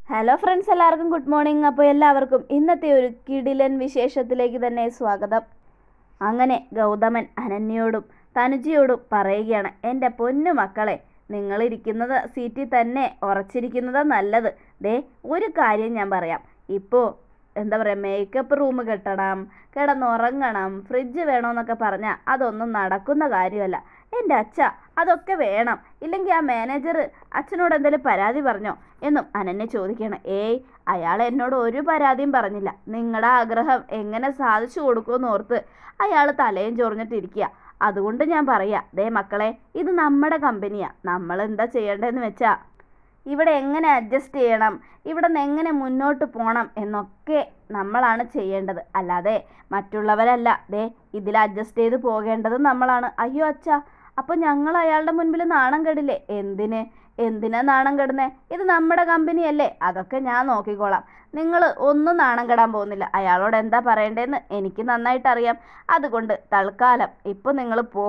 hello friends എല്ലാവർക്കും good morning അപ്പോൾ എല്ലാവർക്കും ഇന്നത്തെ ഒരു കിടിലൻ വിശേഷത്തിലേക്ക് തന്നെ സ്വാഗതം അങ്ങനെ ഗൗതമൻ അനന്യയോടും തനുജിയോടും പറയുകയാണ് എൻ്റെ പൊന്നു മക്കളെ നിങ്ങളിരിക്കുന്നത് സീറ്റിൽ തന്നെ ഉറച്ചിരിക്കുന്നത് നല്ലത് ദേ ഒരു കാര്യം ഞാൻ പറയാം ഇപ്പോൾ എന്താ പറയുക മേക്കപ്പ് റൂം കെട്ടണം കിടന്നുറങ്ങണം ഫ്രിഡ്ജ് വേണമെന്നൊക്കെ പറഞ്ഞാൽ അതൊന്നും നടക്കുന്ന കാര്യമല്ല എൻ്റെ അച്ഛ അതൊക്കെ വേണം ഇല്ലെങ്കിൽ ആ മാനേജർ അച്ഛനോട് എന്തെങ്കിലും പരാതി പറഞ്ഞോ എന്നും അനന്യ ചോദിക്കണം ഏയ് അയാൾ എന്നോട് ഒരു പരാതിയും പറഞ്ഞില്ല നിങ്ങളുടെ ആഗ്രഹം എങ്ങനെ സാധിച്ചു കൊടുക്കുമെന്ന് ഓർത്ത് അയാൾ തലയും ചൊറിഞ്ഞിട്ടിരിക്കുക അതുകൊണ്ട് ഞാൻ പറയാ ദേ മക്കളെ ഇത് നമ്മുടെ കമ്പനിയാ നമ്മൾ എന്താ ചെയ്യേണ്ടതെന്ന് വെച്ചാ ഇവിടെ എങ്ങനെ അഡ്ജസ്റ്റ് ചെയ്യണം ഇവിടെ നിന്ന് എങ്ങനെ മുന്നോട്ട് പോകണം എന്നൊക്കെ നമ്മളാണ് ചെയ്യേണ്ടത് അല്ലാതെ മറ്റുള്ളവരല്ല ദേ ഇതിൽ അഡ്ജസ്റ്റ് ചെയ്ത് പോകേണ്ടത് നമ്മളാണ് അയ്യോ അച്ഛാ അപ്പം ഞങ്ങൾ അയാളുടെ മുൻപിൽ നാണം കെടില്ലേ എന്തിന് എന്തിനാ നാണം കെടുന്നേ ഇത് നമ്മുടെ കമ്പനിയല്ലേ അതൊക്കെ ഞാൻ നോക്കിക്കോളാം നിങ്ങൾ ഒന്നും നാണം കെടാൻ പോകുന്നില്ല അയാളോട് എന്താ പറയണ്ടേന്ന് എനിക്ക് നന്നായിട്ട് അറിയാം അതുകൊണ്ട് തൽക്കാലം ഇപ്പോൾ നിങ്ങൾ പോ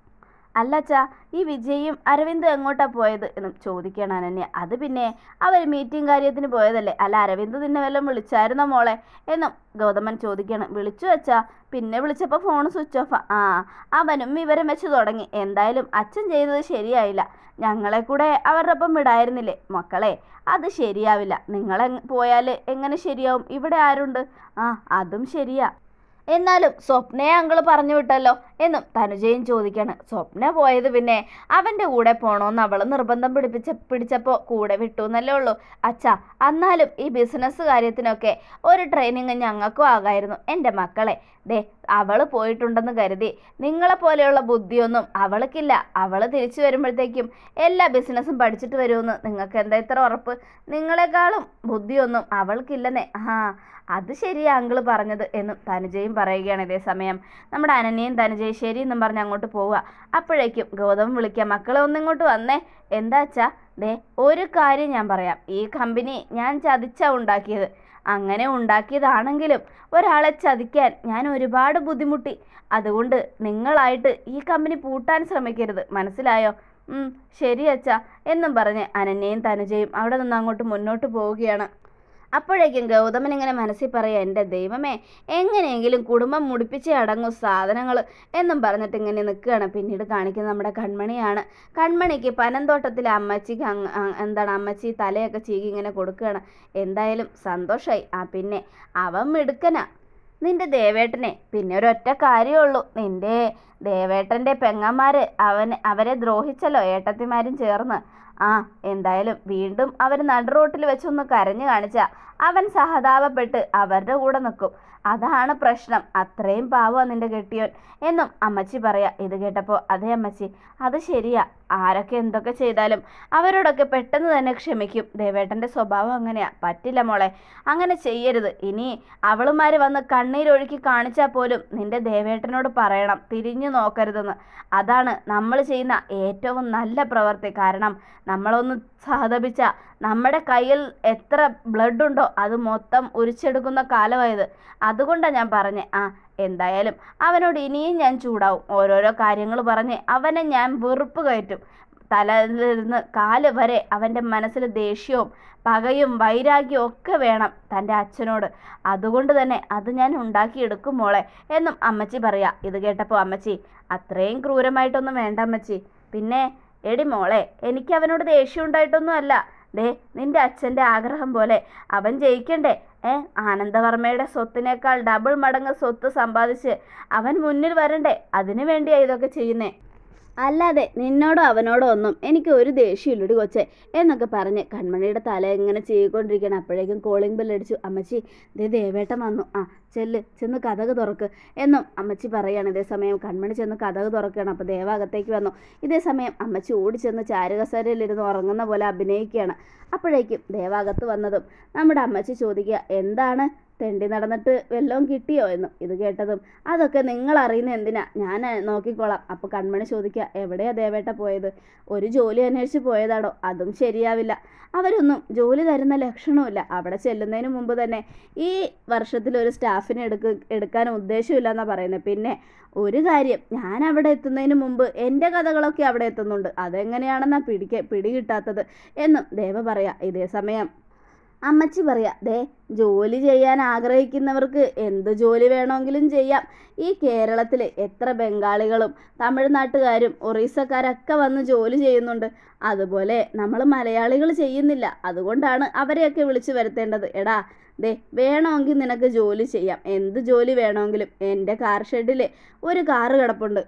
അല്ല അച്ഛാ ഈ വിജയും അരവിന്ദും എങ്ങോട്ടാ പോയത് എന്നും ചോദിക്കണം അനന്യ അത് പിന്നെ അവർ മീറ്റിംഗ് കാര്യത്തിന് പോയതല്ലേ അല്ല അരവിന്ദ് നിന്നെ വല്ലതും വിളിച്ചായിരുന്നോ മോളെ എന്നും ഗൗതമൻ ചോദിക്കണം വിളിച്ചു അച്ഛാ പിന്നെ വിളിച്ചപ്പോൾ ഫോൺ സ്വിച്ച് ഓഫ് ആ അവനും വിവരം വെച്ച് തുടങ്ങി എന്തായാലും അച്ഛൻ ചെയ്തത് ശരിയായില്ല ഞങ്ങളെ കൂടെ അവരുടെ ഒപ്പം വിടായിരുന്നില്ലേ മക്കളെ അത് ശരിയാവില്ല നിങ്ങൾ പോയാൽ എങ്ങനെ ശരിയാവും ഇവിടെ ആരുണ്ട് ആ അതും ശരിയാ എന്നാലും സ്വപ്നയെ അങ്കിള് പറഞ്ഞു വിട്ടല്ലോ എന്നും തനുജയും ചോദിക്കാണ് സ്വപ്ന പോയത് പിന്നെ അവൻ്റെ കൂടെ പോണോന്ന് അവൾ നിർബന്ധം പിടിപ്പിച്ച പിടിച്ചപ്പോൾ കൂടെ വിട്ടു എന്നല്ലേ ഉള്ളൂ അച്ഛാ എന്നാലും ഈ ബിസിനസ് കാര്യത്തിനൊക്കെ ഒരു ട്രെയിനിങ് ഞങ്ങൾക്കും ആകായിരുന്നു എൻ്റെ മക്കളെ ദേ അവൾ പോയിട്ടുണ്ടെന്ന് കരുതി നിങ്ങളെ പോലെയുള്ള ബുദ്ധിയൊന്നും അവൾക്കില്ല അവൾ തിരിച്ചു വരുമ്പോഴത്തേക്കും എല്ലാ ബിസിനസ്സും പഠിച്ചിട്ട് വരുമെന്ന് നിങ്ങൾക്ക് എന്താ ഇത്ര ഉറപ്പ് നിങ്ങളെക്കാളും ബുദ്ധിയൊന്നും അവൾക്കില്ലെന്നേ ആ അത് ശരിയാ അങ്കിള് പറഞ്ഞത് എന്നും തനുജയും പറയുകയാണ് ഇതേ സമയം നമ്മുടെ അനന്യയും തനുജയും ശരി എന്നും പറഞ്ഞ് അങ്ങോട്ട് പോവുക അപ്പോഴേക്കും ഗൗതം വിളിക്കാം മക്കളെ ഒന്നിങ്ങോട്ട് വന്നേ എന്താ വെച്ചാ ദേ ഒരു കാര്യം ഞാൻ പറയാം ഈ കമ്പനി ഞാൻ ചതിച്ചാ ഉണ്ടാക്കിയത് അങ്ങനെ ഉണ്ടാക്കിയതാണെങ്കിലും ഒരാളെ ചതിക്കാൻ ഞാൻ ഒരുപാട് ബുദ്ധിമുട്ടി അതുകൊണ്ട് നിങ്ങളായിട്ട് ഈ കമ്പനി പൂട്ടാൻ ശ്രമിക്കരുത് മനസ്സിലായോ ഉം, ശരി അച്ഛാ എന്നും പറഞ്ഞ് അനന്യയും തനുജയും അവിടെ നിന്ന് അങ്ങോട്ട് മുന്നോട്ട് പോവുകയാണ് അപ്പോഴേക്കും ഗൗതമൻ ഇങ്ങനെ മനസ്സിൽ പറയാം എൻ്റെ ദൈവമേ എങ്ങനെയെങ്കിലും കുടുംബം മുടിപ്പിച്ചേ അടങ്ങും സാധനങ്ങൾ എന്നും പറഞ്ഞിട്ട് ഇങ്ങനെ നിൽക്കുകയാണ് പിന്നീട് കാണിക്കുന്നത് നമ്മുടെ കൺമണിയാണ് കൺമണിക്ക് പനന്തോട്ടത്തിലെ അമ്മച്ചിക്ക് അങ്ങ് അ- എന്താണ് അമ്മച്ചി തലയൊക്കെ ചീകി ഇങ്ങനെ കൊടുക്കുകയാണ് എന്തായാലും സന്തോഷമായി ആ പിന്നെ അവൻ മിടുക്കനാ നിന്റെ ദേവേട്ടനെ പിന്നെ ഒരൊറ്റ കാര്യമുള്ളൂ നിന്റെ ദേവേട്ടൻ്റെ പെങ്ങന്മാര് അവൻ അവരെ ദ്രോഹിച്ചല്ലോ ഏട്ടത്തിമാരും ചേർന്ന് ആ എന്തായാലും വീണ്ടും അവർ നടുറോട്ടിൽ വെച്ചൊന്ന് കരഞ്ഞു കാണിച്ച അവൻ സഹതാപപ്പെട്ട് അവരുടെ കൂടെ നിൽക്കും അതാണ് പ്രശ്നം അത്രയും പാവം നിന്റെ കെട്ടിയോൻ എന്നും അമ്മച്ചി പറയാ ഇത് കേട്ടപ്പോൾ അതേ അമ്മച്ചി അത് ശരിയാ ആരൊക്കെ എന്തൊക്കെ ചെയ്താലും അവരോടൊക്കെ പെട്ടെന്ന് തന്നെ ക്ഷമിക്കും ദേവേട്ടൻ്റെ സ്വഭാവം അങ്ങനെയാ പറ്റില്ല മോളെ അങ്ങനെ ചെയ്യരുത് ഇനി അവളുമാർ വന്ന് കണ്ണീരൊഴുക്കി കാണിച്ചാൽ പോലും നിന്റെ ദേവേട്ടനോട് പറയണം തിരിഞ്ഞു നോക്കരുതെന്ന് അതാണ് നമ്മൾ ചെയ്യുന്ന ഏറ്റവും നല്ല പ്രവൃത്തി കാരണം നമ്മളൊന്ന് സഹതപിച്ച നമ്മുടെ കയ്യിൽ എത്ര ബ്ലഡ് ഉണ്ടോ അത് മൊത്തം ഉരിച്ചെടുക്കുന്ന കാലമായത് അതുകൊണ്ടാണ് ഞാൻ പറഞ്ഞേ ആ എന്തായാലും അവനോട് ഇനിയും ഞാൻ ചൂടാവും ഓരോരോ കാര്യങ്ങൾ പറഞ്ഞ് അവനെ ഞാൻ വെറുപ്പ് കയറ്റും തലയിലിരുന്ന് കാല് വരെ അവൻ്റെ മനസ്സിൽ ദേഷ്യവും പകയും വൈരാഗ്യവും ഒക്കെ വേണം തൻ്റെ അച്ഛനോട് അതുകൊണ്ട് തന്നെ അത് ഞാൻ ഉണ്ടാക്കിയെടുക്കും മോളെ എന്നും അമ്മച്ചി പറയാ ഇത് കേട്ടപ്പോൾ അമ്മച്ചി അത്രയും ക്രൂരമായിട്ടൊന്നും വേണ്ട അമ്മച്ചി പിന്നെ എടി മോളെ എനിക്ക് അവനോട് ദേഷ്യം ഉണ്ടായിട്ടൊന്നും അല്ല ദേ നിന്റെ അച്ഛൻ്റെ ആഗ്രഹം പോലെ അവൻ ജയിക്കണ്ടേ ഏ ആനന്ദവർമ്മയുടെ സ്വത്തിനേക്കാൾ ഡബിൾ മടങ്ങ് സ്വത്ത് സമ്പാദിച്ച് അവൻ മുന്നിൽ വരണ്ടേ അതിനു വേണ്ടിയാ ഇതൊക്കെ ചെയ്യുന്നേ അല്ലാതെ നിന്നോടോ അവനോടോ ഒന്നും എനിക്ക് ഒരു ദേഷ്യമില്ലടി കൊച്ചെ എന്നൊക്കെ പറഞ്ഞ് കൺമണിയുടെ തല ഇങ്ങനെ ചെയ്തുകൊണ്ടിരിക്കണം അപ്പോഴേക്കും കോളിംഗ് ബെൽ അടിച്ചു അമ്മച്ചി ദേ ദേവേട്ടൻ വന്നു ആ ചെല്ല് ചെന്ന് കഥക് തുറക്ക് എന്നും അമ്മച്ചി പറയാണ് ഇതേ സമയം കൺമണി ചെന്ന് കഥക് തുറക്കുകയാണ് അപ്പോൾ ദേവ അകത്തേക്ക് വന്നു ഇതേ സമയം അമ്മച്ചി ഓടി ചെന്ന് ചാരുകസേരയിലിരുന്ന് ഉറങ്ങുന്ന പോലെ അഭിനയിക്കുകയാണ് അപ്പോഴേക്കും ദേവ അകത്ത് വന്നതും നമ്മുടെ അമ്മച്ചി ചോദിക്കുക എന്താണ് തെണ്ടി നടന്നിട്ട് വല്ലതും കിട്ടിയോ എന്നും ഇത് കേട്ടതും അതൊക്കെ നിങ്ങൾ അറിയുന്ന എന്തിനാ ഞാൻ നോക്കിക്കോളാം അപ്പോൾ കൺമണി ചോദിക്കുക എവിടെയാ ദേവേട്ട പോയത് ഒരു ജോലി അന്വേഷിച്ച് പോയതാണോ അതും ശരിയാവില്ല അവരൊന്നും ജോലി തരുന്ന ലക്ഷണവുമില്ല അവിടെ ചെല്ലുന്നതിന് മുമ്പ് തന്നെ ഈ വർഷത്തിൽ ഒരു സ്റ്റാഫിനെ എടുക്ക എടുക്കാൻ ഉദ്ദേശമില്ല എന്നാണ് പറയുന്നത് പിന്നെ ഒരു കാര്യം ഞാൻ അവിടെ എത്തുന്നതിന് മുമ്പ് എൻ്റെ കഥകളൊക്കെ അവിടെ എത്തുന്നുണ്ട് അതെങ്ങനെയാണെന്നാ പിടിക്ക പിടി കിട്ടാത്തത് എന്നും ദേവ പറയാം ഇതേ സമയം അമ്മച്ചി പറയാ ദേ ജോലി ചെയ്യാൻ ആഗ്രഹിക്കുന്നവർക്ക് എന്ത് ജോലി വേണമെങ്കിലും ചെയ്യാം ഈ കേരളത്തിൽ എത്ര ബംഗാളികളും തമിഴ്നാട്ടുകാരും ഒറീസക്കാരൊക്കെ വന്ന് ജോലി ചെയ്യുന്നുണ്ട് അതുപോലെ നമ്മൾ മലയാളികൾ ചെയ്യുന്നില്ല അതുകൊണ്ടാണ് അവരെയൊക്കെ വിളിച്ചു വരുത്തേണ്ടത് എടാ ദേ വേണമെങ്കിൽ നിനക്ക് ജോലി ചെയ്യാം എന്ത് ജോലി വേണമെങ്കിലും എൻ്റെ കാർ ഷെഡിൽ ഒരു കാറ് കിടപ്പുണ്ട്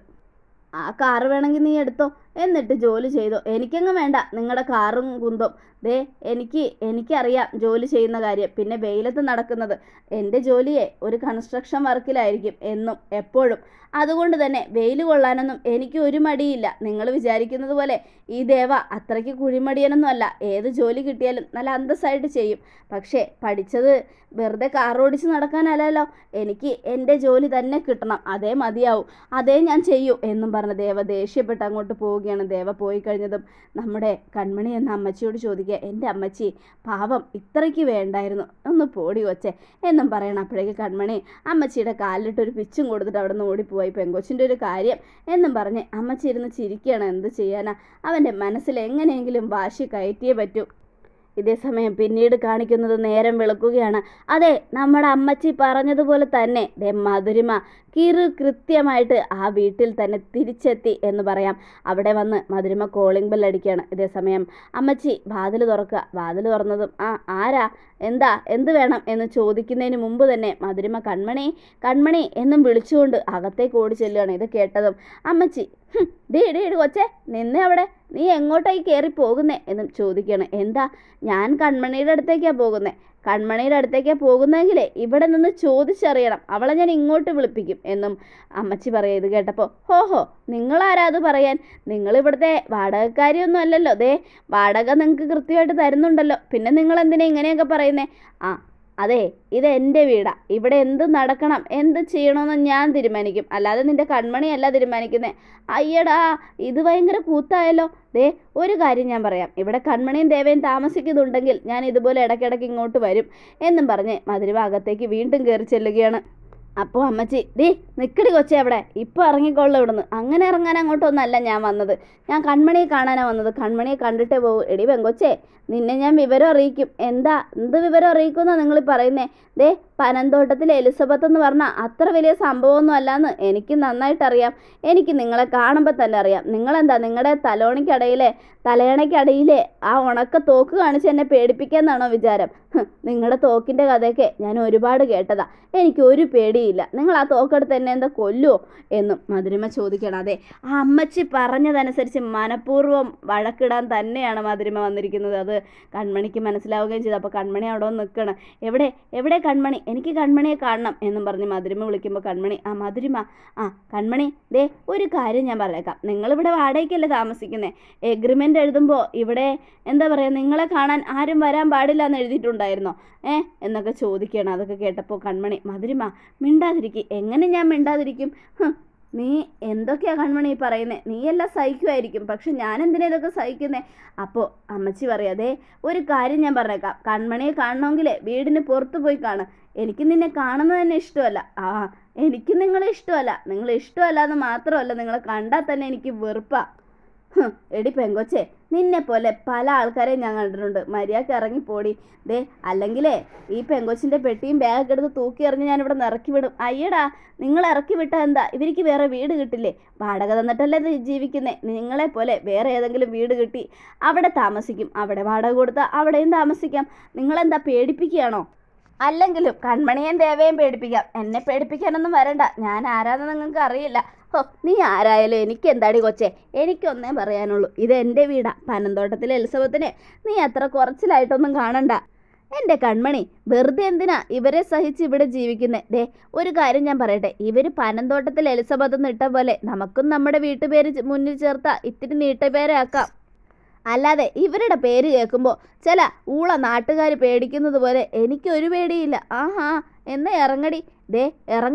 ആ കാറ് വേണമെങ്കിൽ നീ എടുത്തോ എന്നിട്ട് ജോലി ചെയ്തോ എനിക്കങ്ങ് വേണ്ട നിങ്ങളുടെ കാറും കുന്തം ദേ എനിക്ക് എനിക്കറിയാം ജോലി ചെയ്യുന്ന കാര്യം പിന്നെ വെയിലത്ത് നടക്കുന്നത് എൻ്റെ ജോലിയെ ഒരു കൺസ്ട്രക്ഷൻ വർക്കിലായിരിക്കും എന്നും എപ്പോഴും അതുകൊണ്ട് തന്നെ വെയിൽ കൊള്ളാനൊന്നും എനിക്ക് ഒരു മടിയില്ല നിങ്ങൾ വിചാരിക്കുന്നത് പോലെ ഈ ദേവ അത്രയ്ക്ക് കുഴിമടിയനൊന്നും അല്ല ഏത് ജോലി കിട്ടിയാലും നല്ല അന്തസ്സായിട്ട് ചെയ്യും പക്ഷേ പഠിച്ചത് വെറുതെ കാർ ഓടിച്ച് നടക്കാനല്ലല്ലോ എനിക്ക് എൻ്റെ ജോലി തന്നെ കിട്ടണം അതേ മതിയാവും അതേ ഞാൻ ചെയ്യൂ എന്നും പറഞ്ഞ് ദേവ ദേഷ്യപ്പെട്ട് അങ്ങോട്ട് പോവുകയാണ് ദേവ പോയി കഴിഞ്ഞതും നമ്മുടെ കൺമണി എന്ന അമ്മച്ചിയോട് ചോദിക്കുക എൻ്റെ അമ്മച്ചി പാവം ഇത്രയ്ക്ക് വേണ്ടായിരുന്നു ഒന്ന് പോടി കൊച്ചേ എന്നും പറയണം അപ്പോഴേക്ക് കൺമണി അമ്മച്ചിയുടെ കാലിലിട്ട് ഒരു പിച്ചും കൊടുത്തിട്ട് അവിടെ നിന്ന് ഓടിപ്പോയി പെങ്കൊച്ചിൻ്റെ ഒരു കാര്യം എന്നും പറഞ്ഞ് അമ്മച്ചി ഇരുന്ന് ചിരിക്കുകയാണ് എന്ത് ചെയ്യാനാ അവൻ്റെ മനസ്സിൽ എങ്ങനെയെങ്കിലും വാശി കയറ്റിയേ പറ്റൂ ഇതേ സമയം പിന്നീട് കാണിക്കുന്നത് നേരം വെളുക്കുകയാണ് അതെ നമ്മുടെ അമ്മച്ചി പറഞ്ഞതുപോലെ തന്നെ ദേ മധുരിമ കിറു കൃത്യമായിട്ട് ആ വീട്ടിൽ തന്നെ തിരിച്ചെത്തി എന്ന് പറയാം അവിടെ വന്ന് മധുരിമ കോളിംഗ് ബെൽ അടിക്കുകയാണ് ഇതേ സമയം അമ്മച്ചി വാതിൽ തുറക്കുക വാതിൽ തുറന്നതും ആ ആരാ എന്താ എന്ത് വേണം എന്ന് ചോദിക്കുന്നതിന് മുമ്പ് തന്നെ മധുരിമ കൺമണി കൺമണി എന്നും വിളിച്ചുകൊണ്ട് അകത്തേക്ക് ഓടി ചെല്ലുകയാണ് ഇത് കേട്ടതും അമ്മച്ചി "ഹും, ഡേ ഡേ ഡേ കൊച്ചേ നിന്നെ അവിടെ നീ എങ്ങോട്ടായി കയറി പോകുന്നേ എന്നും ചോദിക്കുകയാണ് എന്താ ഞാൻ കൺമണിയുടെ അടുത്തേക്കാണ് പോകുന്നത് കൺമണിയുടെ അടുത്തേക്കാണ് പോകുന്നതെങ്കിലേ ഇവിടെ നിന്ന് ചോദിച്ചറിയണം അവളെ ഞാൻ ഇങ്ങോട്ട് വിളിപ്പിക്കും എന്നും അമ്മച്ചി പറയുക ഇത് കേട്ടപ്പോൾ ഹോഹോ നിങ്ങളാരാ അത് പറയാൻ നിങ്ങൾ ഇവിടുത്തെ വാടകക്കാരിയൊന്നും അല്ലല്ലോ ദേ വാടക നിങ്ങൾക്ക് കൃത്യമായിട്ട് തരുന്നുണ്ടല്ലോ പിന്നെ നിങ്ങൾ എന്തിനാ ഇങ്ങനെയൊക്കെ പറയുന്നേ ആ അതെ ഇത് എൻ്റെ വീടാ ഇവിടെ എന്ത് നടക്കണം എന്ത് ചെയ്യണമെന്ന് ഞാൻ തീരുമാനിക്കും അല്ലാതെ നിന്റെ കൺമണിയല്ല തീരുമാനിക്കുന്നത് അയ്യടാ ഇത് ഭയങ്കര കൂത്തായല്ലോ ദേ ഒരു കാര്യം ഞാൻ പറയാം ഇവിടെ കൺമണിയും ദേവയും താമസിക്കുന്നുണ്ടെങ്കിൽ ഞാൻ ഇതുപോലെ ഇടയ്ക്കിടയ്ക്ക് ഇങ്ങോട്ട് വരും എന്നും പറഞ്ഞ് മധുരഭാഗത്തേക്ക് വീണ്ടും കയറി ചെല്ലുകയാണ് അപ്പോൾ അമ്മച്ചി ഡീ നിക്കടി കൊച്ചേ അവിടെ ഇപ്പോൾ ഇറങ്ങിക്കൊള്ളു ഇവിടുന്ന് അങ്ങനെ ഇറങ്ങാൻ അങ്ങോട്ടൊന്നല്ല ഞാൻ വന്നത് ഞാൻ കൺമണിയെ കാണാനാണ് വന്നത് കൺമണിയെ കണ്ടിട്ടേ പോകും എടി പെങ്കൊച്ചേ നിന്നെ ഞാൻ വിവരം അറിയിക്കും എന്താ എന്ത് വിവരം അറിയിക്കുമെന്നാ നിങ്ങൾ പറയുന്നേ ദേ പനന്തോട്ടത്തിലെ എലിസബത്ത് എന്ന് പറഞ്ഞാൽ അത്ര വലിയ സംഭവമൊന്നും അല്ലാന്ന് എനിക്ക് നന്നായിട്ടറിയാം എനിക്ക് നിങ്ങളെ കാണുമ്പോൾ തന്നെ അറിയാം നിങ്ങളെന്താ നിങ്ങളുടെ തലോണിക്കടയിലെ തലയണയ്ക്കടിയിലെ ആ ഉണക്ക തോക്ക് കാണിച്ച് എന്നെ പേടിപ്പിക്കാന്നാണോ വിചാരം നിങ്ങളുടെ തോക്കിൻ്റെ കഥയൊക്കെ ഞാൻ ഒരുപാട് കേട്ടതാ എനിക്ക് ഒരു പേടിയില്ല നിങ്ങൾ ആ തോക്കെടുത്ത് എന്നെ എന്താ കൊല്ലുമോ എന്നും മധുരിമ ചോദിക്കണം അതെ ആ അമ്മച്ചി പറഞ്ഞതനുസരിച്ച് മനഃപൂർവ്വം വഴക്കിടാൻ തന്നെയാണ് മധുരിമ വന്നിരിക്കുന്നത് അത് കൺമണിക്ക് മനസ്സിലാവുകയും ചെയ്തു അപ്പോൾ കൺമണി അവിടെ വന്ന് നിൽക്കണം എവിടെ എവിടെ കൺമണി എനിക്ക് കൺമണിയെ കാണണം എന്നും പറഞ്ഞ് മധുരിമ വിളിക്കുമ്പോൾ കൺമണി ആ മധുരിമ ആ കൺമണി ദേ ഒരു കാര്യം ഞാൻ പറഞ്ഞേക്കാം നിങ്ങളിവിടെ വാടകയ്ക്കല്ലേ താമസിക്കുന്നത് എഗ്രിമെൻ്റ് എഴുതുമ്പോൾ ഇവിടെ എന്താ പറയുക നിങ്ങളെ കാണാൻ ആരും വരാൻ പാടില്ല എന്ന് എഴുതിയിട്ടുണ്ടായിരുന്നോ ഏ എന്നൊക്കെ ചോദിക്കണം അതൊക്കെ കേട്ടപ്പോൾ കൺമണി മധുരിമ മിണ്ടാതിരിക്കും എങ്ങനെ ഞാൻ മിണ്ടാതിരിക്കും ഹ്, നീ എന്തൊക്കെയാ കൺമണി ഈ പറയുന്നത് നീയെല്ലാം സഹിക്കുമായിരിക്കും പക്ഷെ ഞാൻ എന്തിനാ ഇതൊക്കെ സഹിക്കുന്നേ അപ്പോൾ അമ്മച്ചി പറയാതെ ഒരു കാര്യം ഞാൻ പറഞ്ഞേക്കാം കൺമണിയെ കാണണമെങ്കിൽ വീടിന് പുറത്ത് പോയി കാണും എനിക്ക് നിന്നെ കാണുന്നത് തന്നെ ഇഷ്ടമല്ല ആ എനിക്ക് നിങ്ങളെ ഇഷ്ടമല്ല നിങ്ങളെ ഇഷ്ടമല്ല എന്ന് മാത്രമല്ല നിങ്ങളെ കണ്ടാൽ തന്നെ എനിക്ക് വെറുപ്പാ ഹ്, എടി പെങ്കൊച്ചേ നിന്നെ പോലെ പല ആൾക്കാരെയും ഞാൻ കണ്ടിട്ടുണ്ട് മര്യാദക്ക് ഇറങ്ങിപ്പോടി ദേ അല്ലെങ്കിലേ ഈ പെങ്കൊച്ചിൻ്റെ പെട്ടിയും ബാഗൊക്കെ എടുത്ത് തൂക്കി എറിഞ്ഞ് ഞാൻ ഇവിടെ നിന്ന് ഇറക്കി വിടും അയ്യടാ നിങ്ങൾ ഇറക്കി വിട്ടാൽ എന്താ ഇവർക്ക് വേറെ വീട് കിട്ടില്ലേ വാടക തന്നിട്ടല്ലേ ഇത് ജീവിക്കുന്നേ നിങ്ങളെ പോലെ വേറെ ഏതെങ്കിലും വീട് കിട്ടി അവിടെ താമസിക്കും അവിടെ വാടക കൊടുത്താൽ അവിടെയും താമസിക്കാം നിങ്ങളെന്താ പേടിപ്പിക്കുകയാണോ അല്ലെങ്കിലും കൺമണിയും ദേവയും പേടിപ്പിക്കാം എന്നെ പേടിപ്പിക്കാനൊന്നും വരണ്ട ഞാൻ ആരാന്ന് നിങ്ങൾക്ക് അറിയില്ല ഹോ നീ ആരായാലും എനിക്ക് എന്താടി കൊച്ചേ എനിക്കൊന്നേ പറയാനുള്ളൂ ഇത് എൻ്റെ വീടാ പനന്തോട്ടത്തിലെ എലിസബത്തിനെ നീ അത്ര കുറച്ചിലായിട്ടൊന്നും കാണണ്ട എൻ്റെ കൺമണി വെറുതെ എന്തിനാ ഇവരെ സഹിച്ച് ഇവിടെ ജീവിക്കുന്നേ ദേ ഒരു കാര്യം ഞാൻ പറയട്ടെ ഇവർ പനന്തോട്ടത്തിൽ എലിസബത്ത് എന്ന് ഇട്ട പോലെ നമുക്കും നമ്മുടെ വീട്ടുപേര് ചെ- മുന്നിൽ ചേർത്ത ഇത്തിരി നീട്ടപ്പേരാക്കാം അല്ലാതെ ഇവരുടെ പേര് കേൾക്കുമ്പോൾ ചില ഊള നാട്ടുകാർ പേടിക്കുന്നത് പോലെ എനിക്കൊരു പേടിയില്ല ആഹാ എന്നാ ഇറങ്ങടി ദേ ഇറങ്ങുക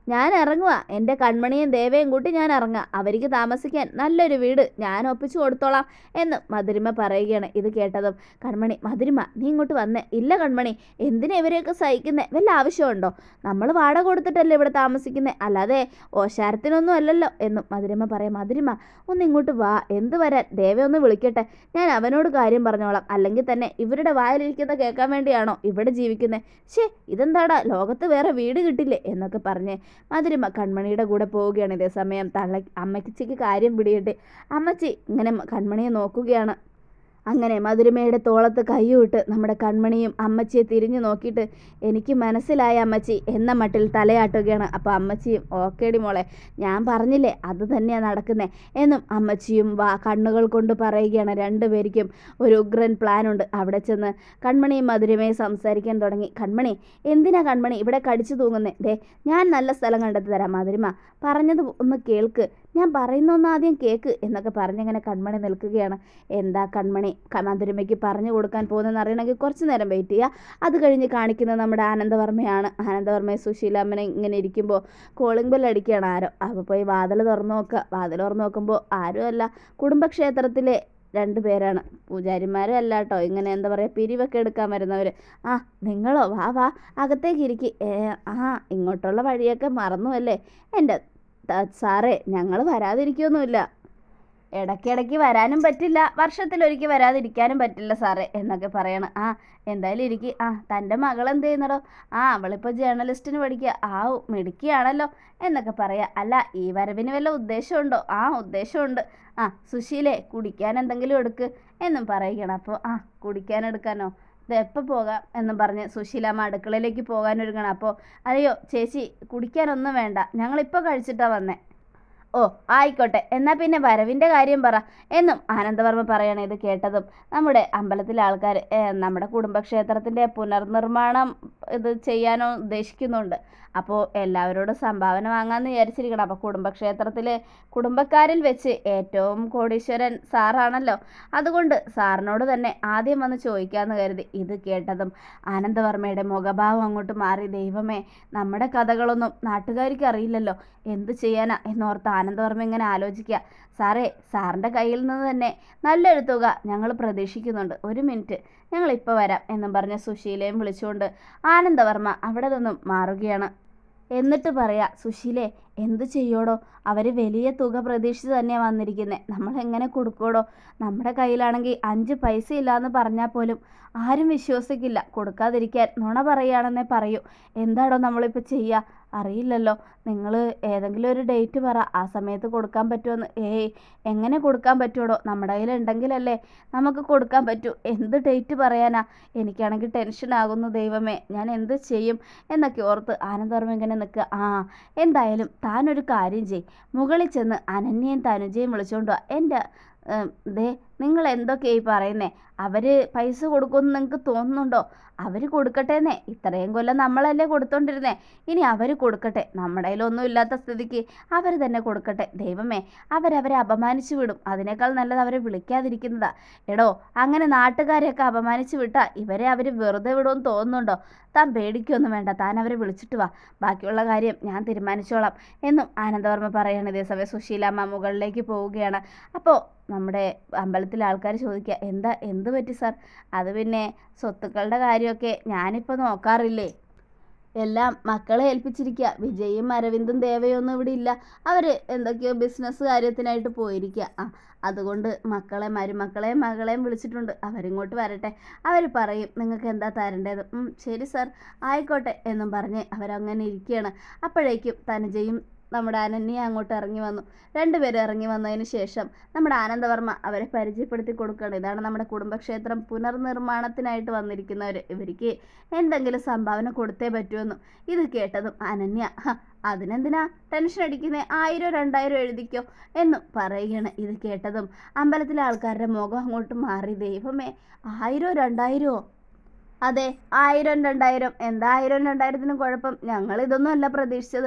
ഞാൻ ഇറങ്ങുക എൻ്റെ കൺമണിയും ദേവയും കൂട്ടി ഞാൻ ഇറങ്ങുക അവർക്ക് താമസിക്കാൻ നല്ലൊരു വീട് ഞാൻ ഒപ്പിച്ചു കൊടുത്തോളാം എന്ന് മധുരിമ പറയുകയാണ് ഇത് കേട്ടതും കൺമണി മധുരിമ നീ ഇങ്ങോട്ട് വന്നേ ഇല്ല കൺമണി എന്തിനാ ഇവരെയൊക്കെ സഹിക്കുന്നേ വല്ല ആവശ്യമുണ്ടോ നമ്മൾ വാടക കൊടുത്തിട്ടല്ലേ ഇവിടെ താമസിക്കുന്നേ അല്ലാതെ ഓശാരത്തിനൊന്നും അല്ലല്ലോ എന്നും മധുരിമ പറയാം മധുരിമ ഒന്ന് ഇങ്ങോട്ട് വാ എന്ത് വരാൻ ദേവ ഒന്ന് വിളിക്കട്ടെ ഞാൻ അവനോട് കാര്യം പറഞ്ഞോളാം അല്ലെങ്കിൽ തന്നെ ഇവരുടെ വായിലിരിക്കുന്ന കേൾക്കാൻ വേണ്ടിയാണോ ഇവിടെ ജീവിക്കുന്നത് ശേ ഇതെന്താടാ ലോകത്ത് വേറെ വീട് കിട്ടില്ലേ എന്നൊക്കെ പറഞ്ഞ് മധുരിമ കൺമണിയുടെ കൂടെ പോവുകയാണ് ഇതേ സമയം തള്ള അമ്മച്ചിക്ക് കാര്യം പിടിയിട്ട് അമ്മച്ചി ഇങ്ങനെ കൺമണിയെ നോക്കുകയാണ് അങ്ങനെ മധുരിമയുടെ തോളത്ത് കൈയിട്ട് നമ്മുടെ കൺമണിയും അമ്മച്ചിയെ തിരിഞ്ഞു നോക്കിയിട്ട് എനിക്ക് മനസ്സിലായ അമ്മച്ചി എന്ന മട്ടിൽ തലയാട്ടുകയാണ് അപ്പോൾ അമ്മച്ചിയും ഓക്കേടി മോളെ ഞാൻ പറഞ്ഞില്ലേ അത് തന്നെയാണ് നടക്കുന്നത് എന്നും അമ്മച്ചിയും വാ കണ്ണുകൾ കൊണ്ട് പറയുകയാണ് രണ്ടുപേർക്കും ഒരു ഉഗ്രൻ പ്ലാൻ ഉണ്ട് അവിടെ ചെന്ന് കൺമണിയും മധുരിമയും സംസാരിക്കാൻ തുടങ്ങി കൺമണി എന്തിനാ കൺമണി ഇവിടെ കടിച്ചു തൂങ്ങുന്നേ ദേ ഞാൻ നല്ല സ്ഥലം കണ്ടെത്തി തരാം മധുരിമ പറഞ്ഞത് ഒന്ന് കേൾക്ക് ഞാൻ പറയുന്നൊന്ന് ആദ്യം കേക്ക് എന്നൊക്കെ പറഞ്ഞങ്ങനെ കൺമണി നിൽക്കുകയാണ് എന്താ കൺമണി ക- മധുരിമയ്ക്ക് പറഞ്ഞു കൊടുക്കാൻ പോകുന്നതെന്ന് അറിയണമെങ്കിൽ കുറച്ച് നേരം വെയിറ്റ് ചെയ്യുക അത് കഴിഞ്ഞ് കാണിക്കുന്നത് നമ്മുടെ ആനന്ദവർമ്മയാണ് ആനന്ദവർമ്മയെ സുശീലാമ്മനെ ഇങ്ങനെ ഇരിക്കുമ്പോൾ കോളിംഗ് ബെൽ അടിക്കുകയാണ് ആരോ അപ്പോൾ പോയി വാതിൽ തുറന്നു നോക്കുക വാതിൽ തുറന്നു നോക്കുമ്പോൾ ആരുമല്ല കുടുംബക്ഷേത്രത്തിലെ രണ്ട് പേരാണ് പൂജാരിമാരും അല്ല കേട്ടോ ഇങ്ങനെ എന്താ പറയുക പിരിവൊക്കെ എടുക്കാൻ വരുന്നവർ ആ നിങ്ങളോ വാ വാ അകത്തേക്ക് ഇരിക്കി ആ ഇങ്ങോട്ടുള്ള വഴിയൊക്കെ മറന്നു അല്ലേ എൻ്റെ ത- സാറേ ഞങ്ങൾ വരാതിരിക്കുകയൊന്നുമില്ല ഇടയ്ക്കിടയ്ക്ക് വരാനും പറ്റില്ല വർഷത്തിലൊരിക്കൽ വരാതിരിക്കാനും പറ്റില്ല സാറേ എന്നൊക്കെ പറയണം ആ എന്തായാലും ഇരിക്കും ആ തൻ്റെ മകൾ എന്ത് ചെയ്യുന്നടോ ആ അവളിപ്പോൾ ജേർണലിസ്റ്റിന് പഠിക്കുക ആ മിടുക്കിയാണല്ലോ എന്നൊക്കെ പറയാം അല്ല ഈ വരവിന് വല്ല ഉദ്ദേശമുണ്ടോ ആ ഉദ്ദേശമുണ്ട് ആ സുശീലേ കുടിക്കാൻ എന്തെങ്കിലും എടുക്ക് എന്നും പറയുകയാണ് അപ്പോൾ ആ കുടിക്കാൻ എടുക്കാനോ ഇത് എപ്പോൾ പോകാം എന്നും പറഞ്ഞ് സുശീലമ്മ അടുക്കളയിലേക്ക് പോകാനൊരുങ്ങണം അപ്പോൾ അയ്യോ ചേച്ചി കുടിക്കാനൊന്നും വേണ്ട ഞങ്ങളിപ്പോൾ കഴിച്ചിട്ടാണ് വന്നേ ഓ ആയിക്കോട്ടെ എന്നാൽ പിന്നെ വരവിൻ്റെ കാര്യം പറ എന്നും ആനന്ദവർമ്മ പറയണ ഇത് കേട്ടതും നമ്മുടെ അമ്പലത്തിലെ ആൾക്കാർ നമ്മുടെ കുടുംബക്ഷേത്രത്തിൻ്റെ പുനർനിർമ്മാണം ഇത് ചെയ്യാനോ ഉദ്ദേശിക്കുന്നുണ്ട് അപ്പോൾ എല്ലാവരോടും സംഭാവന വാങ്ങാമെന്ന് വിചാരിച്ചിരിക്കണം അപ്പോൾ കുടുംബക്ഷേത്രത്തിൽ കുടുംബക്കാരിൽ വെച്ച് ഏറ്റവും കോടീശ്വരൻ സാറാണല്ലോ അതുകൊണ്ട് സാറിനോട് തന്നെ ആദ്യം വന്ന് ചോദിക്കാമെന്ന് കരുതി ഇത് കേട്ടതും ആനന്ദവർമ്മയുടെ മുഖഭാവം അങ്ങോട്ട് മാറി ദൈവമേ നമ്മുടെ കഥകളൊന്നും നാട്ടുകാർക്ക് അറിയില്ലല്ലോ എന്ത് ചെയ്യാനാ എന്നോർത്ത് ആനന്ദവർമ്മ ഇങ്ങനെ ആലോചിക്കുക സാറേ സാറിൻ്റെ കയ്യിൽ നിന്ന് തന്നെ നല്ലൊരു തുക ഞങ്ങൾ പ്രതീക്ഷിക്കുന്നുണ്ട് ഒരു മിനിറ്റ് ഞങ്ങൾ ഇപ്പോൾ വരാം എന്നും പറഞ്ഞ സുശീലയും വിളിച്ചുകൊണ്ട് ആനന്ദവർമ്മ അവിടെ നിന്നും മാറുകയാണ് എന്നിട്ട് പറയാ സുശീലേ എന്ത് ചെയ്യോടോ അവർ വലിയ തുക പ്രതീക്ഷിച്ച് തന്നെയാണ് വന്നിരിക്കുന്നത് നമ്മൾ എങ്ങനെ കൊടുക്കോടോ നമ്മുടെ കയ്യിലാണെങ്കിൽ അഞ്ച് പൈസ ഇല്ലാന്ന് പറഞ്ഞാൽ പോലും ആരും വിശ്വസിക്കില്ല കൊടുക്കാതിരിക്കാൻ നുണ പറയുകയാണെന്നേ പറയൂ എന്താടോ നമ്മളിപ്പോൾ ചെയ്യുക അറിയില്ലല്ലോ നിങ്ങൾ ഏതെങ്കിലും ഒരു ഡേറ്റ് പറ ആ സമയത്ത് കൊടുക്കാൻ പറ്റുമെന്ന് ഏയ് എങ്ങനെ കൊടുക്കാൻ പറ്റുമോ നമ്മുടെ കയ്യിൽ ഉണ്ടെങ്കിലല്ലേ നമുക്ക് കൊടുക്കാൻ പറ്റൂ എന്ത് ഡേറ്റ് പറയാനാ എനിക്കാണെങ്കിൽ ടെൻഷൻ ആകുന്നു ദൈവമേ ഞാൻ എന്ത് ചെയ്യും എന്നൊക്കെ ഓർത്ത് ആനന്ദവർമ്മ ഇങ്ങനെ നിൽക്കുക ആ എന്തായാലും താനൊരു കാര്യം ചെയ് മുകളിൽ ചെന്ന് അനന്യയും തനുജയും വിളിച്ചുകൊണ്ട് വാ എൻ്റെ ഏം, ദേ നിങ്ങൾ എന്തൊക്കെയായി പറയുന്നേ അവർ പൈസ കൊടുക്കുമെന്ന് നിങ്ങൾക്ക് തോന്നുന്നുണ്ടോ അവർ കൊടുക്കട്ടേന്നേ ഇത്രയും കൊല്ലം നമ്മളല്ലേ കൊടുത്തോണ്ടിരുന്നേ ഇനി അവർ കൊടുക്കട്ടെ നമ്മുടെ കയ്യിലൊന്നും ഇല്ലാത്ത സ്ഥിതിക്ക് അവർ തന്നെ കൊടുക്കട്ടെ ദൈവമേ അവരവരെ അപമാനിച്ചു വിടും അതിനേക്കാൾ നല്ലത് അവരെ വിളിക്കാതിരിക്കുന്നതാ എടോ അങ്ങനെ നാട്ടുകാരെയൊക്കെ അപമാനിച്ചു വിട്ടാ ഇവരെ അവർ വെറുതെ വിടുമെന്ന് തോന്നുന്നുണ്ടോ താൻ പേടിക്കൊന്നും വേണ്ട താൻ അവരെ വിളിച്ചിട്ട് വാ ബാക്കിയുള്ള കാര്യം ഞാൻ തീരുമാനിച്ചോളാം എന്നും ആനന്ദവർമ്മ പറയാണ് ഇതേസമയം സുശീലാമ്മ മുകളിലേക്ക് പോവുകയാണ് അപ്പോൾ നമ്മുടെ അമ്പലത്തിലെ ആൾക്കാർ ചോദിക്കുക എന്താ എന്ത് പറ്റി സാർ അത് പിന്നെ സ്വത്തുക്കളുടെ കാര്യമൊക്കെ ഞാനിപ്പോൾ നോക്കാറില്ലേ എല്ലാം മക്കളെ ഏൽപ്പിച്ചിരിക്കുക വിജയും അരവിന്ദും ദേവയൊന്നും ഇവിടെ ഇല്ല അവർ എന്തൊക്കെയോ ബിസിനസ് കാര്യത്തിനായിട്ട് പോയിരിക്കുക ആ അതുകൊണ്ട് മക്കളെ മരുമക്കളെയും മകളെയും വിളിച്ചിട്ടുണ്ട് അവരിങ്ങോട്ട് വരട്ടെ അവർ പറയും നിങ്ങൾക്ക് എന്താ തരേണ്ടത് ഉം, ശരി സാർ ആയിക്കോട്ടെ എന്നും പറഞ്ഞ് അവരങ്ങനെ ഇരിക്കുകയാണ് അപ്പോഴേക്കും തനുജയും നമ്മുടെ അനന്യ അങ്ങോട്ട് ഇറങ്ങി വന്നു രണ്ടുപേരും ഇറങ്ങി വന്നതിന് ശേഷം നമ്മുടെ ആനന്ദവർമ്മ അവരെ പരിചയപ്പെടുത്തി കൊടുക്കുകയാണ് ഇതാണ് നമ്മുടെ കുടുംബക്ഷേത്രം പുനർനിർമ്മാണത്തിനായിട്ട് വന്നിരിക്കുന്നവർ ഇവർക്ക് എന്തെങ്കിലും സംഭാവന കൊടുത്തേ പറ്റുമെന്നു ഇത് കേട്ടതും അനന്യ "ഹ, അതിനെന്തിനാ ടെൻഷൻ അടിക്കുന്നേ ആയിരം രണ്ടായിരം എഴുതിക്കോ എന്നും പറയുകയാണ് ഇത് കേട്ടതും അമ്പലത്തിലെ ആൾക്കാരുടെ മുഖം അങ്ങോട്ട് മാറി ദൈവമേ ആയിരോ രണ്ടായിരോ അതെ ആയിരം രണ്ടായിരം എന്താ ആയിരം രണ്ടായിരത്തിനും കുഴപ്പം ഞങ്ങൾ ഇതൊന്നും അല്ല പ്രതീക്ഷിച്ചത്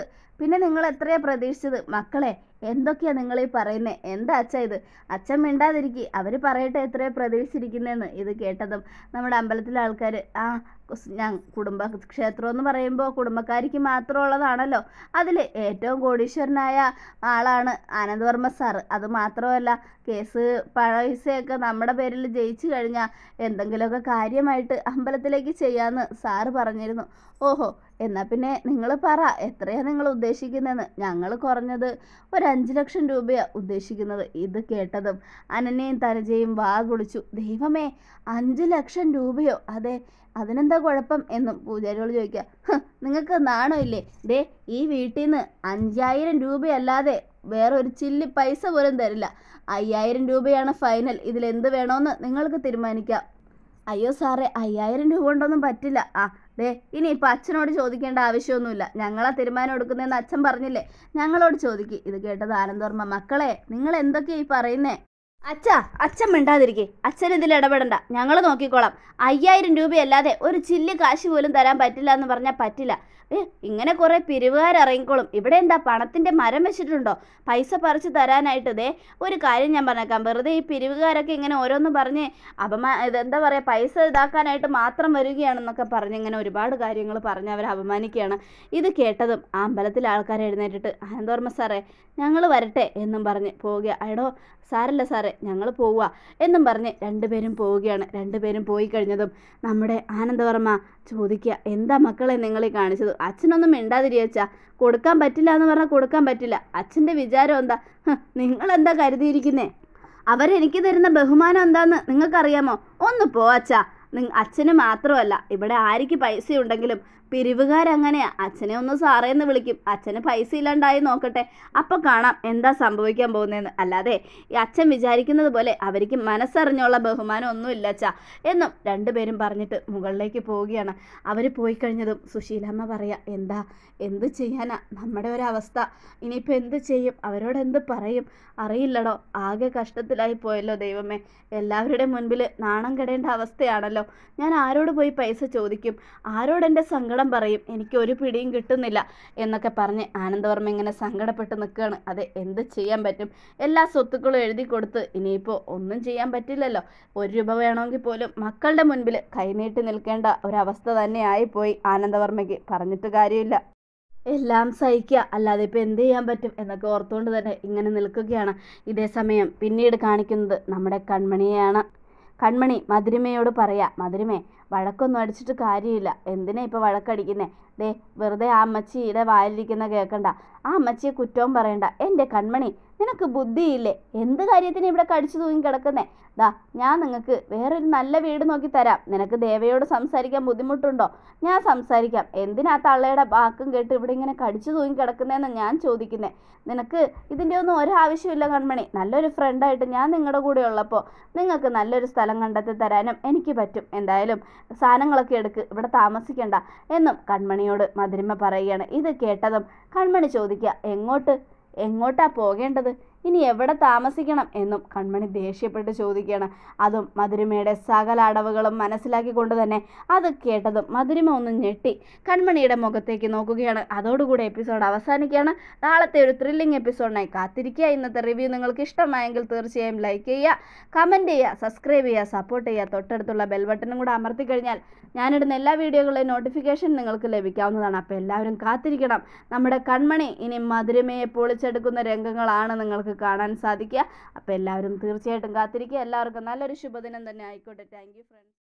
പിന്നെ നിങ്ങൾ എത്രയാ പ്രതീക്ഷിച്ചത് മക്കളെ എന്തൊക്കെയാ നിങ്ങൾ ഈ പറയുന്നേ എന്താ അച്ഛ ഇത് അച്ഛൻ മിണ്ടാതിരിക്കി അവർ പറയട്ടെ എത്രയാ പ്രതീക്ഷിച്ചിരിക്കുന്നതെന്ന് ഇത് കേട്ടതും നമ്മുടെ അമ്പലത്തിലെ ആൾക്കാർ ആ കുസ്- ഞാൻ കുടുംബ ക്ഷേത്രം എന്ന് പറയുമ്പോൾ കുടുംബക്കാരിക്ക് മാത്രമുള്ളതാണല്ലോ അതിൽ ഏറ്റവും കോടീശ്വരനായ ആളാണ് ആനന്ദവർമ്മ സാറ് അത് മാത്രമല്ല കേസ് പൈസയൊക്കെ നമ്മുടെ പേരിൽ ജയിച്ചു കഴിഞ്ഞാൽ എന്തെങ്കിലുമൊക്കെ കാര്യമായിട്ട് അമ്പലത്തിലേക്ക് ചെയ്യാമെന്ന് സാറ് പറഞ്ഞിരുന്നു ഓഹോ എന്നാൽ പിന്നെ നിങ്ങൾ പറ എത്രയാണ് നിങ്ങൾ ഉദ്ദേശിക്കുന്നതെന്ന് ഞങ്ങൾ കുറഞ്ഞത് ഒരു അഞ്ച് ലക്ഷം രൂപയാണ് ഉദ്ദേശിക്കുന്നത് ഇത് കേട്ടതും അനന്യയും തനജയും വാ കുളിച്ചു ദൈവമേ അഞ്ച് ലക്ഷം രൂപയോ അതെ അതിനെന്താ കുഴപ്പം എന്നും പൂജാരിയോട് ചോദിക്കുക "ഹ്, നിങ്ങൾക്ക് നാണോ ഇല്ലേ ദേ ഈ വീട്ടിൽ നിന്ന് അഞ്ചായിരം രൂപയല്ലാതെ വേറെ ഒരു ചില്ലി പൈസ പോലും തരില്ല അയ്യായിരം രൂപയാണ് ഫൈനൽ ഇതിലെന്ത് വേണമെന്ന് നിങ്ങൾക്ക് തീരുമാനിക്കാം അയ്യോ സാറേ അയ്യായിരം രൂപ കൊണ്ടൊന്നും പറ്റില്ല ആ ദേ ഇനി ഇപ്പം അച്ഛനോട് ചോദിക്കേണ്ട ആവശ്യമൊന്നുമില്ല ഞങ്ങളാ തീരുമാനം എടുക്കുന്നതെന്ന് അച്ഛൻ പറഞ്ഞില്ലേ ഞങ്ങളോട് ചോദിക്ക് ഇത് കേട്ടത് ആനന്ദവർമ്മ മക്കളെ നിങ്ങൾ എന്തൊക്കെയാ ഈ പറയുന്നേ അച്ഛാ അച്ഛൻ മിണ്ടാതിരിക്കേ അച്ഛൻ ഇതിൽ ഇടപെടണ്ട ഞങ്ങൾ നോക്കിക്കോളാം അയ്യായിരം രൂപയല്ലാതെ ഒരു ചില്ലി കാശ് പോലും തരാൻ പറ്റില്ല എന്ന് പറഞ്ഞാൽ പറ്റില്ല ഏ ഇങ്ങനെ കുറേ പിരിവുകാരിറങ്ങിക്കോളും ഇവിടെ എന്താ പണത്തിൻ്റെ മരം വെച്ചിട്ടുണ്ടോ പൈസ പറിച്ച് തരാനായിട്ട് ദേ ഒരു കാര്യം ഞാൻ പറഞ്ഞേക്കാം വെറുതെ ഈ പിരിവുകാരൊക്കെ ഇങ്ങനെ ഓരോന്ന് പറഞ്ഞ് അപമാ ഇതെന്താ പറയുക പൈസ ഇതാക്കാനായിട്ട് മാത്രം വരികയാണെന്നൊക്കെ പറഞ്ഞ് ഇങ്ങനെ ഒരുപാട് കാര്യങ്ങൾ പറഞ്ഞ് അവരെ അപമാനിക്കുകയാണ് ഇത് കേട്ടതും ആ അമ്പലത്തിലെ ആൾക്കാർ എഴുന്നേറ്റിട്ട് ആനന്ദവർമ്മ സാറേ ഞങ്ങൾ വരട്ടെ എന്നും പറഞ്ഞ് പോവുക എടോ സാരല്ല സാറേ ഞങ്ങൾ പോവുക എന്നും പറഞ്ഞ് രണ്ടുപേരും പോവുകയാണ് രണ്ടുപേരും പോയി കഴിഞ്ഞതും നമ്മുടെ ആനന്ദവർമ്മ ചോദിക്കുക എന്താ മക്കളെ നിങ്ങളീ കാണിച്ചത് അച്ഛനൊന്നും മിണ്ടാതിരിയച്ചാ കൊടുക്കാൻ പറ്റില്ല എന്ന് പറഞ്ഞാൽ കൊടുക്കാൻ പറ്റില്ല അച്ഛൻ്റെ വിചാരം എന്താ ഹ്, നിങ്ങളെന്താ കരുതിയിരിക്കുന്നേ അവരെനിക്ക് തരുന്ന ബഹുമാനം എന്താന്ന് നിങ്ങൾക്കറിയാമോ ഒന്ന് പോ അച്ഛാ നിങ്ങ അച്ഛന് മാത്രമല്ല ഇവിടെ ആർക്ക് പൈസ ഉണ്ടെങ്കിലും പിരിവുകാരങ്ങനെയാ അച്ഛനെ ഒന്ന് സാറേന്ന് വിളിക്കും അച്ഛന് പൈസ ഇല്ലാണ്ടായി നോക്കട്ടെ അപ്പോൾ കാണാം എന്താ സംഭവിക്കാൻ പോകുന്നതെന്ന് അല്ലാതെ ഈ അച്ഛൻ വിചാരിക്കുന്നത് പോലെ അവർക്ക് മനസ്സറിഞ്ഞുള്ള ബഹുമാനം ഒന്നുമില്ല അച്ഛാ എന്നും രണ്ടുപേരും പറഞ്ഞിട്ട് മുകളിലേക്ക് പോവുകയാണ് അവർ പോയി കഴിഞ്ഞതും സുശീലമ്മ പറയാ എന്താ എന്ത് ചെയ്യാനാ നമ്മുടെ ഒരവസ്ഥ ഇനിയിപ്പോൾ എന്ത് ചെയ്യും അവരോട് എന്ത് പറയും അറിയില്ലടോ ആകെ കഷ്ടത്തിലായി പോയല്ലോ ദൈവമേ എല്ലാവരുടെ മുൻപിൽ നാണം കെടേണ്ട അവസ്ഥയാണല്ലോ ഞാൻ ആരോട് പോയി പൈസ ചോദിക്കും ആരോട് എൻ്റെ സങ്കടം പറയും എനിക്ക് ഒരു പിടിയും കിട്ടുന്നില്ല എന്നൊക്കെ പറഞ്ഞ് ആനന്ദവർമ്മ ഇങ്ങനെ സങ്കടപ്പെട്ട് നിൽക്കുകയാണ് അതെ എന്ത് ചെയ്യാൻ പറ്റും എല്ലാ സ്വത്തുക്കളും എഴുതി കൊടുത്ത് ഇനിയിപ്പോൾ ഒന്നും ചെയ്യാൻ പറ്റില്ലല്ലോ ഒരു രൂപ വേണമെങ്കിൽ പോലും മക്കളുടെ മുൻപിൽ കൈനീട്ടി നിൽക്കേണ്ട ഒരവസ്ഥ തന്നെ ആയിപ്പോയി ആനന്ദവർമ്മയ്ക്ക് പറഞ്ഞിട്ട് കാര്യമില്ല എല്ലാം സഹിക്കുക അല്ലാതെ ഇപ്പം എന്ത് ചെയ്യാൻ പറ്റും എന്നൊക്കെ ഓർത്തുകൊണ്ട് തന്നെ ഇങ്ങനെ നിൽക്കുകയാണ് ഇതേ സമയം പിന്നീട് കാണിക്കുന്നത് നമ്മുടെ കൺമണിയെയാണ് കൺമണി മധുരിമയോട് പറയാ മധുരിമേ വഴക്കൊന്നും അടിച്ചിട്ട് കാര്യമില്ല എന്തിനാ ഇപ്പോൾ വഴക്കടിക്കുന്നേ ദേ വെറുതെ ആ അമ്മച്ചിയുടെ വായിലിരിക്കുന്ന കേൾക്കണ്ട ആ അമ്മച്ചിയെ കുറ്റവും പറയണ്ട എൻ്റെ കൺമണി നിനക്ക് ബുദ്ധിയില്ലേ എന്ത് കാര്യത്തിന് ഇവിടെ കടിച്ചു തൂങ്ങി കിടക്കുന്നേ ദാ ഞാൻ നിങ്ങൾക്ക് വേറൊരു നല്ല വീട് നോക്കി തരാം നിനക്ക് ദേവയോട് സംസാരിക്കാൻ ബുദ്ധിമുട്ടുണ്ടോ ഞാൻ സംസാരിക്കാം എന്തിനാ തള്ളയുടെ വാക്കും കേട്ട് ഇവിടെ ഇങ്ങനെ കടിച്ചു തൂങ്ങി കിടക്കുന്നതെന്ന് ഞാൻ ചോദിക്കുന്നേ നിനക്ക് ഇതിൻ്റെ ഒന്നും ഒരാവശ്യമില്ല കൺമണി നല്ലൊരു ഫ്രണ്ടായിട്ട് ഞാൻ നിങ്ങളുടെ കൂടെ ഉള്ളപ്പോൾ നിങ്ങൾക്ക് നല്ലൊരു സ്ഥലം കണ്ടെത്തി തരാനും എനിക്ക് പറ്റും എന്തായാലും സാധനങ്ങളൊക്കെ എടുക്ക് ഇവിടെ താമസിക്കണ്ട എന്നും കൺമണിയോട് മധുരിമ പറയുകയാണ് ഇത് കേട്ടതും കൺമണി ചോദിക്കുക എങ്ങോട്ട് എങ്ങോട്ടാ പോകേണ്ടത് ഇനി എവിടെ താമസിക്കണം എന്നും കൺമണി ദേഷ്യപ്പെട്ട് ചോദിക്കുകയാണ് അതും മധുരിമയുടെ സകല അടവുകളും മനസ്സിലാക്കിക്കൊണ്ട് തന്നെ അത് കേട്ടതും മധുരിമ ഒന്ന് ഞെട്ടി കൺമണിയുടെ മുഖത്തേക്ക് നോക്കുകയാണ് അതോടുകൂടി എപ്പിസോഡ് അവസാനിക്കുകയാണ് നാളത്തെ ഒരു ത്രില്ലിംഗ് എപ്പിസോഡിനായി കാത്തിരിക്കുക ഇന്നത്തെ റിവ്യൂ നിങ്ങൾക്ക് ഇഷ്ടമായെങ്കിൽ തീർച്ചയായും ലൈക്ക് ചെയ്യുക കമൻറ്റ് ചെയ്യുക സബ്സ്ക്രൈബ് ചെയ്യുക സപ്പോർട്ട് ചെയ്യുക തൊട്ടടുത്തുള്ള ബെൽ ബട്ടണും കൂടെ അമർത്തി കഴിഞ്ഞാൽ ഞാനിടുന്ന എല്ലാ വീഡിയോകളുടെയും നോട്ടിഫിക്കേഷൻ നിങ്ങൾക്ക് ലഭിക്കാവുന്നതാണ് അപ്പോൾ എല്ലാവരും കാത്തിരിക്കണം നമ്മുടെ കൺമണി ഇനി മധുരമയെ പൊളിച്ചെടുക്കുന്ന രംഗങ്ങളാണ് നിങ്ങൾക്ക് കാണാൻ സാധിക്കുക അപ്പോൾ എല്ലാവരും തീർച്ചയായിട്ടും കാത്തിരിക്കുക എല്ലാവർക്കും നല്ലൊരു ശുഭദിനം തന്നെ ആയിക്കോട്ടെ താങ്ക് യു ഫ്രണ്ട്സ്